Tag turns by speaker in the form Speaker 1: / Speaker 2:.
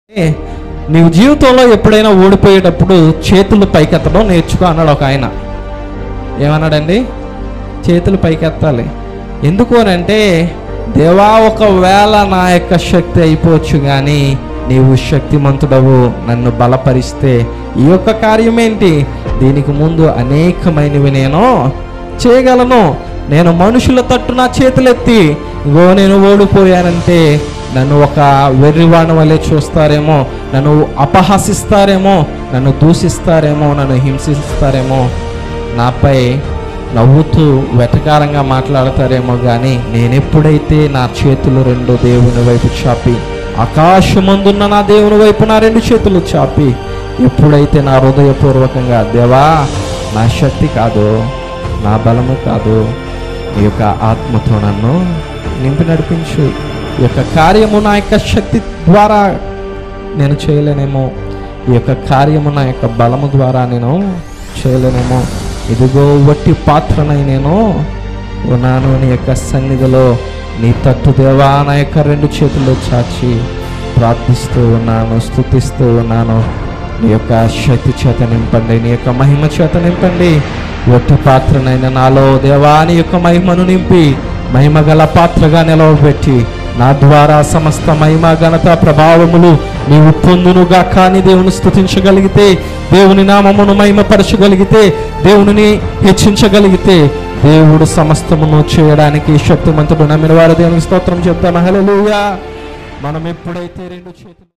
Speaker 1: నీవు జీవితంలో ఎప్పుడైనా ఓడిపోయేటప్పుడు చేతులు పైకెత్తడం నేర్చుకో అన్నాడు ఒక ఆయన ఏమన్నాడండి చేతులు పైకెత్తాలి ఎందుకు అని అంటే దేవా ఒకవేళ నా యొక్క శక్తి అయిపోవచ్చు కానీ నీవు శక్తిమంతుడవు నన్ను బలపరిస్తే ఈ యొక్క కార్యం ఏంటి దీనికి ముందు అనేకమైనవి నేను చేయగలను నేను మనుషుల తట్టు నా చేతులెత్తి ఇగో నేను ఓడిపోయానంటే నన్ను ఒక వెర్రివాణి వలె చూస్తారేమో నన్ను అపహసిస్తారేమో నన్ను దూషిస్తారేమో నన్ను హింసిస్తారేమో నాపై నవ్వుతూ వెటకారంగా మాట్లాడతారేమో కానీ నేనెప్పుడైతే నా చేతులు రెండు దేవుని వైపు చాపి ఆకాశమందున్న నా దేవుని వైపు నా రెండు చేతులు చాపి ఎప్పుడైతే నా హృదయపూర్వకంగా దేవా నా శక్తి కాదు నా బలము కాదు ఈ యొక్క ఆత్మతో నన్ను నింపి నడిపించు ఈ యొక్క కార్యము నా యొక్క శక్తి ద్వారా నేను చేయలేనేమో ఈ యొక్క కార్యము నా యొక్క బలము ద్వారా నేను చేయలేనేమో ఇదిగో వట్టి పాత్రనై నేను ఉన్నాను నీ యొక్క సన్నిధిలో నీ తట్టు దేవా నా యొక్క రెండు చేతుల్లో చాచి ప్రార్థిస్తూ ఉన్నాను స్థుతిస్తూ ఉన్నాను నీ యొక్క శక్తి చేత నింపండి నీ యొక్క మహిమ చేత నింపండి ఒట్టి పాత్రనైన నాలో దేవా నీ యొక్క మహిమను నింపి మహిమ గల పాత్రగా నిలవబెట్టి నా ద్వారా సమస్త మహిమ ఘనత ప్రభావములు నీవు పొందునుగా కానీ దేవుని స్థుతించగలిగితే దేవుని నామమును మహిమపరచగలిగితే దేవునిని హెచ్చించగలిగితే దేవుడు సమస్తమును చేయడానికి శక్తిమంతుడు నమ్మిన వారు దేవునికి స్తోత్రం చెప్తాను హల్లెలూయా మనం ఎప్పుడైతే రెండు చేతులు